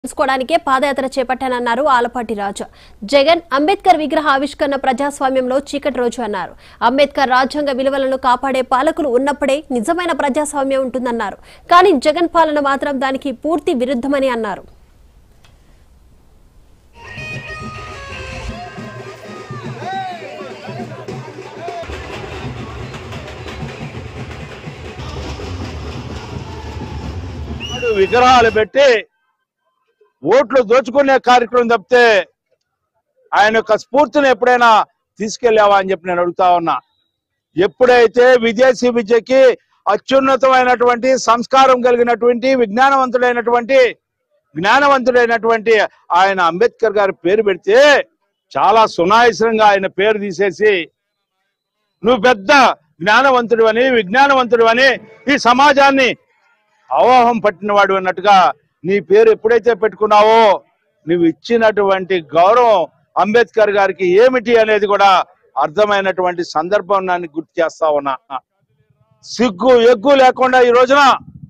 తెలుసుకోవడానికే పాదయాత్ర చేపట్టానన్నారు ఆలపాటి రాజా జగన్ అంబేద్కర్ విగ్రహ ఆవిష్కరణ ప్రజాస్వామ్యంలో చీకటి రోజు అన్నారు అంబేద్కర్ రాజ్యాంగ విలువలను కాపాడే పాలకులు ఉన్నప్పుడే నిజమైన ప్రజాస్వామ్యం ఉంటుందన్నారు కానీ జగన్ పాలన మాత్రం దానికి పూర్తి విరుద్ధమని అన్నారు వాడు విగ్రహాలు పెట్టి ఓట్లు దోచుకునే కార్యక్రమం తప్పితే ఆయన యొక్క స్ఫూర్తిని ఎప్పుడైనా తీసుకెళ్ళావా అని చెప్పి నేను అడుగుతా ఉన్నా ఎప్పుడైతే విదేశీ విద్యకి అత్యున్నతమైనటువంటి సంస్కారం కలిగినటువంటి విజ్ఞానవంతుడైనటువంటి జ్ఞానవంతుడైనటువంటి ఆయన అంబేద్కర్ గారి పేరు పెడితే చాలా సునాయసంగా ఆయన పేరు తీసేసి నువ్వు పెద్ద జ్ఞానవంతుడు అని విజ్ఞానవంతుడు అని ఈ సమాజాన్ని అవాహం పట్టినవాడు అన్నట్టుగా నీ పేరు ఎప్పుడైతే పెట్టుకున్నావో నువ్వు ఇచ్చినటువంటి గౌరవం అంబేద్కర్ గారికి ఏమిటి అనేది కూడా అర్థమైనటువంటి సందర్భం నన్ను గుర్తు చేస్తా ఉన్నా సిగ్గు ఎగ్గు లేకుండా ఈ రోజున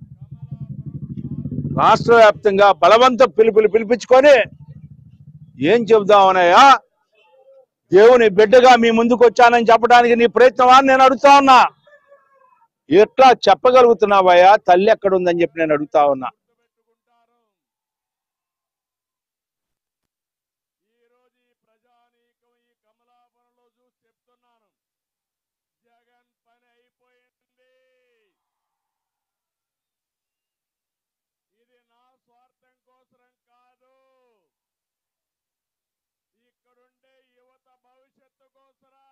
రాష్ట్ర వ్యాప్తంగా బలవంత పిలుపులు పిలిపించుకొని ఏం చెబుదామనయ్యా దేవుని బిడ్డగా మీ ముందుకు వచ్చానని చెప్పడానికి నీ ప్రయత్నమా అని నేను అడుగుతా ఉన్నా ఎట్లా చెప్పగలుగుతున్నావయ్యా తల్లి ఎక్కడ ఉందని చెప్పి నేను అడుగుతా ఉన్నా ఈరోజు ఈ ప్రజానీకం ఈ కమలాపురంలో చూసి చెప్తున్నాను జగన్ పని అయిపోయింది ఇది నా స్వార్థం కోసరం కాదు ఇక్కడుండే యువత భవిష్యత్తు కోసరా